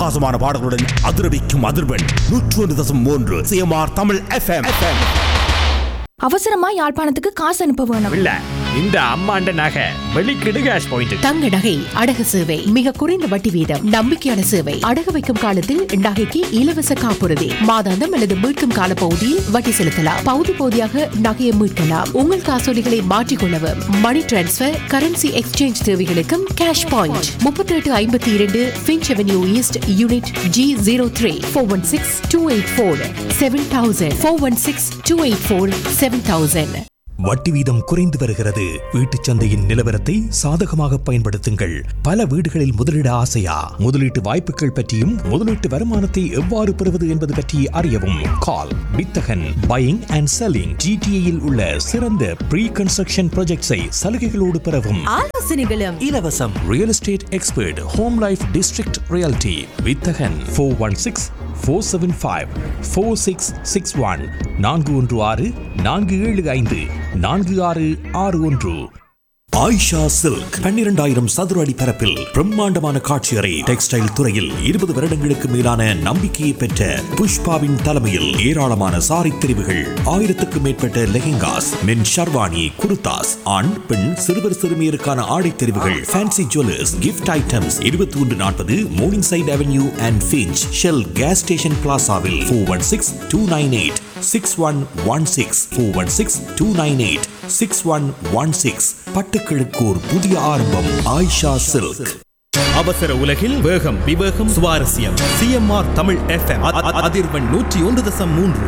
அட்டகாசமான பாடல்களுடன் அதிரவிக்கும் அதிர்வெண் நூற்று ஒன்று தசம் மூன்று சிஎம்ஆர் தமிழ் எஃப்எம் அவசரமா யாழ்ப்பாணத்துக்கு காசு அனுப்ப வேணும் இல்ல இந்த அம்மாண்ட நகை வெளிக்கிடு கேஷ் பாயிண்ட் தங்க நகை அடகு சேவை மிக குறைந்த வட்டி வீதம் நம்பிக்கையான சேவை அடகு வைக்கும் காலத்தில் நகைக்கு இலவச காப்புறுதி மாதாந்தம் அல்லது மீட்கும் கால பகுதியில் வட்டி செலுத்தலாம் பகுதி பகுதியாக நகையை மீட்கலாம் உங்கள் காசோலிகளை மாற்றிக்கொள்ளவும் மணி டிரான்ஸ்பர் கரன்சி எக்ஸ்சேஞ்ச் தேவைகளுக்கும் கேஷ் பாயிண்ட் முப்பத்தி எட்டு ஐம்பத்தி இரண்டு Finch avenue east unit G zero three four one six two eight four seven thousand four one six two eight four seven thousand வட்டி வீதம் குறைந்து வருகிறது வீட்டுச் சந்தையின் நிலவரத்தை சாதகமாக பயன்படுத்துங்கள் பல வீடுகளில் முதலீட ஆசையா முதலீட்டு வாய்ப்புகள் பற்றியும் முதலீட்டு வருமானத்தை எவ்வாறு பெறுவது என்பது பற்றி அறியவும் கால் வித்தகன் பையிங் அண்ட் செல்லிங் ஜிடிஏயில் உள்ள சிறந்த ப்ரீ கன்ஸ்ட்ரக்ஷன் ப்ராஜெக்ட்ஸை சலுகைகளோடு பெறவும் ஆலோசனைகளும் இலவசம் real estate expert home life district reality வித்தகன் four one six four seven five four six six one நான்கு ஒன்று ஆறு நான்கு ஏழு ஐந்து நான்கு ஆறு ஆறு ஒன்று ஆயிஷா சில்க் பன்னிரண்டாயிரம் சதுர அடி பரப்பில் பிரம்மாண்டமான காட்சியறை டெக்ஸ்டைல் துறையில் இருபது வருடங்களுக்கு மேலான நம்பிக்கையை பெற்ற புஷ்பாவின் தலைமையில் ஏராளமான சாரி தெரிவுகள் ஆயிரத்துக்கும் மேற்பட்ட லெஹெங்காஸ் மென் ஷர்வானி குர்தாஸ் ஆண் பெண் சிறுவர் சிறுமியருக்கான ஆடை தெரிவுகள் ஃபேன்சி ஜுவல்லர்ஸ் கிஃப்ட் ஐட்டம்ஸ் இருபத்தி ஒன்று நாற்பது Morningside avenue and Finch Shell gas station பிளாசாவில் four one six two nine eight six one one six four one six two nine eight six one one six பட்டுக்கிழக்கு ஒரு புதிய ஆரம்பம் Ayesha silk அவசர உலகில் வேகம் விவேகம் சுவாரஸ்யம் சிஎம்ஆர் தமிழ் எஃப்எம் அதிர்வெண் நூற்றி ஒன்று தசம் மூன்று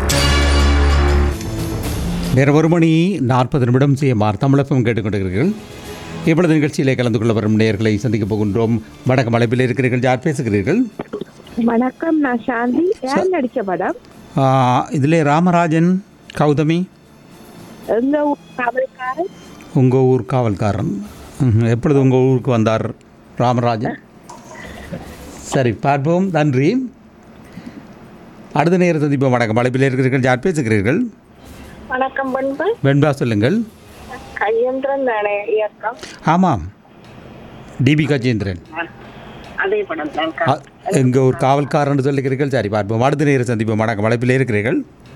நேரம் ஒரு மணி நாற்பது நிமிடம் சிஎம்ஆர் தமிழகம் கேட்டுக்கொண்டிருக்கிறீர்கள் இப்பொழுது நிகழ்ச்சியிலே கலந்து கொள்ள வரும் நேயர்களை சந்திக்கப் போகின்றோம் வணக்கம் அழைப்பில் இருக்கிறீர்கள் யார் பேசுகிறீர்கள் வணக்கம் நான் சாந்தி யார் நடிச்ச படம் ஆ, இதிலே ராமராஜன் கௌதமி எங்க ஊர் காவல்காரன் உங்கள் ஊர் காவல்காரன் ம்ஹும். எப்பொழுது உங்கள் ஊருக்கு வந்தார் ராமராஜன் சரி பார்ப்போம் நன்றி அடுத்த நேரம் சந்திப்போம் வணக்கம் அழைப்பில் இருக்கிறீர்கள் யார் பேசுகிறீர்கள் வணக்கம் பண்பு வெண்பா சொல்லுங்கள் கையந்திரன் தானே இயக்கம் ஆமாம் டிபி கஜேந்திரன் அதே படம் தான் எங்கள் ஒரு காவல்காரன் சொல்லுகிறீர்கள் சரி பார்ப்போம் அடுத்த நேரம் சந்திப்போம் வணக்கம் அழைப்பில் இருக்கிறீர்கள்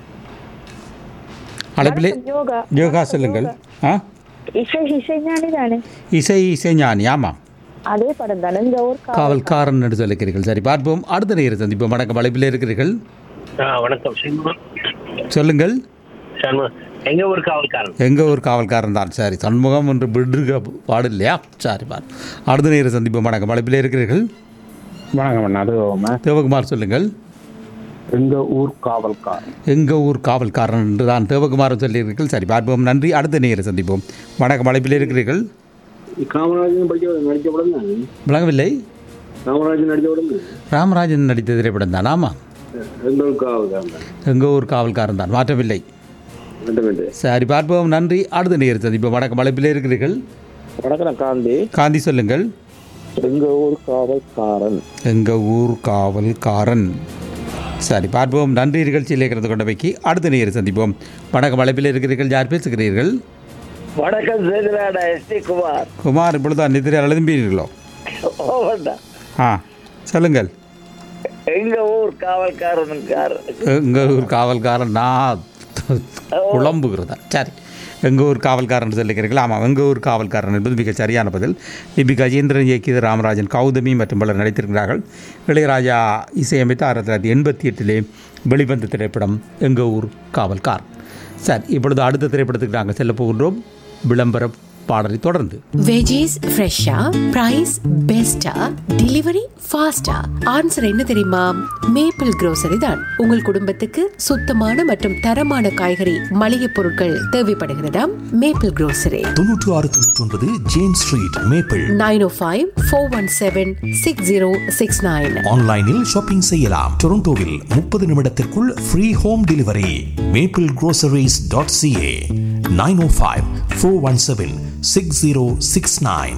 அழைப்பிலே யோகா யோகா சொல்லுங்கள் ஆ இசை இசைஞானி தானே இசை இசைஞானி ஆமாம் அதே படம் தானே இந்த ஊர் காவல் காவல்காரன் என்று சொல்லுகிறீர்கள் சரி பார்ப்போம் அடுத்த நேரம் சந்திப்போம் வணக்கம் அழைப்பில் இருக்கிறீர்கள் ஆ வணக்கம் சண்முகம் சொல்லுங்கள் சண்முகம் எங்க ஊர் காவல்காரன் எங்கள் ஒரு காவல்காரன் தான் சரி சண்முகம் என்று விடுக பாடு இல்லையா சரி பார் அடுத்த நேரம் சந்திப்போம் வணக்கம் அழைப்பில் இருக்கிறீர்கள் வணக்கம் அது தேவகுமார் சொல்லுங்கள் எங்க ஊர் காவல்கார் எங்கள் ஊர் காவல்காரன் என்று தான் தேவகுமாரன் சொல்லியிருக்கிறீர்கள் சரி பார்ப்போம் நன்றி அடுத்த நேரம் சந்திப்போம் வணக்கம் அழைப்பில் இருக்கிறீர்கள் காமராஜன் படிக்க நடிச்ச படம் தான் விளங்கவில்லை காமராஜன் நடிச்ச படம் தான் ராமராஜன் நடித்த திரைப்படம் தான் ஆமாம் எங்க ஊர் காவல்காரன் தான் எங்கள் ஊர் காவல்காரன் தான் மாற்றமில்லை மட்டுமில்லை சரி பார்ப்போம் நன்றி அடுத்த நேரம் சந்திப்போம் வணக்கம் அழைப்பில் இருக்கிறீர்கள் வணக்கம் காந்தி காந்தி சொல்லுங்கள் எங்க ஊர் காவல்காரன் எங்கள் ஊர் காவல்காரன் சரி பார்ப்போம் நன்றி நிகழ்ச்சியில் கலந்து கொண்டவைக்கு அடுத்த நேரம் சந்திப்போம் வணக்கம் அழைப்பில் இருக்கிறீர்கள் யார் பேசுகிறீர்கள் வணக்கம் சேதுராடா எஸ் டி குமார் குமார் இப்பொழுது நிதிரை எழுதும்பீர்களோ ஓவண்டா ஆ சொல்லுங்கள் எங்க ஊர் காவல்காரன் எங்கள் ஊர் காவல்காரன் நான் குழம்புகிறதா சரி எங்கள் ஊர் காவல்காரன் சொல்லுகிறீர்கள் ஆமாம் எங்கள் ஊர் காவல்காரன் என்பது மிக சரியான பதில் நிபி கஜேந்திரன் இயக்கியது ராமராஜன் கௌதமி மற்றும் பலர் நடித்திருக்கிறார்கள் இளையராஜா இசையமைத்த ஆயிரத்தி தொள்ளாயிரத்தி எண்பத்தி எட்டிலே வெளிவந்த திரைப்படம் எங்கள் ஊர் காவல்காரன் சரி இப்பொழுது அடுத்த திரைப்படத்துக்கு நாங்கள் செல்ல போகின்றோம் விளம்பர பாடலை தொடர்ந்து வெஜிஸ் ஃப்ரெஷ்ஷா பிரைஸ் பெஸ்டா டெலிவரி ஃபாஸ்டா ஆன்சர் என்ன தெரியுமா மேப்பிள் grocery தான் உங்கள் குடும்பத்துக்கு சுத்தமான மற்றும் தரமான காய்கறி மளிகை பொருட்கள் தேவைப்படுகிறதா மேப்பிள் grocery தொன்னூற்று ஆறு தொன்னூற்றி ஒன்பது James street Maple nine O five four one seven six zero six nine ஆன்லைனில் ஷாப்பிங் செய்யலாம் டொரண்டோவில் முப்பது நிமிடத்திற்குள் free home delivery Maple groceries dot CA nine O five four one seven six zero six nine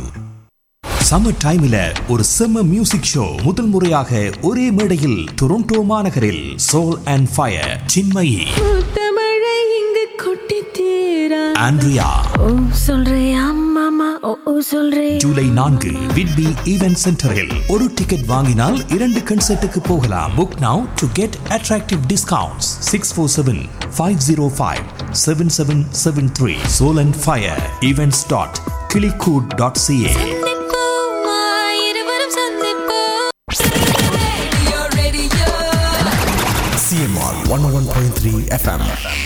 summer டைம்ல ஒரு செம்ம music show முதல் முறையாக ஒரே மேடையில் டொரண்டோ மாநகரில் Soul and Fire Chinmayi Andrea ஓ சொல்றியா மாமா ஓ ஓ சொல்றே ஜூலை நான்கு விட்பி ஈவென்ட் சென்டரில் ஒரு டிக்கெட் வாங்கினால் இரண்டு கன்சர்ட்டுக்கு போகலாம் book now to get attractive discounts six four seven five zero five seven seven seven three Soul and Fire events dot கிளிகூட் dot CA CMR one one point three FM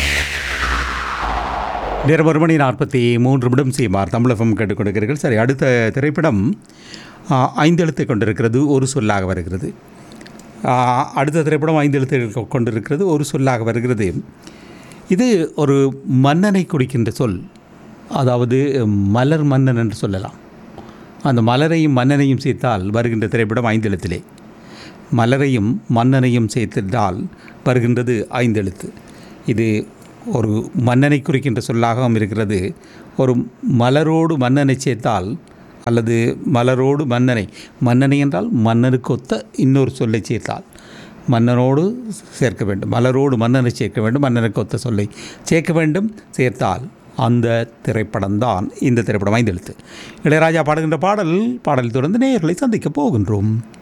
நேரம் ஒரு மணி நாற்பத்தி மூன்று நிமிடம் சீமார் தமிழகம் கேட்டுக்கொண்டிருக்கிறீர்கள் சரி அடுத்த திரைப்படம் ஆ, ஐந்து எழுத்தை கொண்டிருக்கிறது ஒரு சொல்லாக வருகிறது ஆ, அடுத்த திரைப்படம் ஐந்து எழுத்தை கொண்டிருக்கிறது ஒரு சொல்லாக வருகிறது இது ஒரு மன்னனை குறிக்கின்ற சொல் அதாவது மலர் மன்னன் என்று சொல்லலாம் அந்த மலரையும் மன்னனையும் சேர்த்தால் வருகின்ற திரைப்படம் ஐந்து எழுத்திலே மலரையும் மன்னனையும் சேர்த்தால் வருகின்றது ஐந்தெழுத்து இது ஒரு மன்னனை குறிக்கின்ற சொல்லாகவும் இருக்கிறது ஒரு மலரோடு மன்னனை சேர்த்தால் அல்லது மலரோடு மன்னனை மன்னனை என்றால் மன்னனுக்கு ஒத்த இன்னொரு சொல்லை சேர்த்தால் மன்னனோடு சேர்க்க வேண்டும் மலரோடு மன்னனை சேர்க்க வேண்டும் மன்னனுக்கு ஒத்த சொல்லை சேர்க்க வேண்டும் சேர்த்தால் அந்த திரைப்படம்தான் இந்த திரைப்படம் ஐந்தெழுத்து இளையராஜா பாடுகின்ற பாடல் பாடல் தொடர்ந்து நேயர்களை சந்திக்கப் போகின்றோம்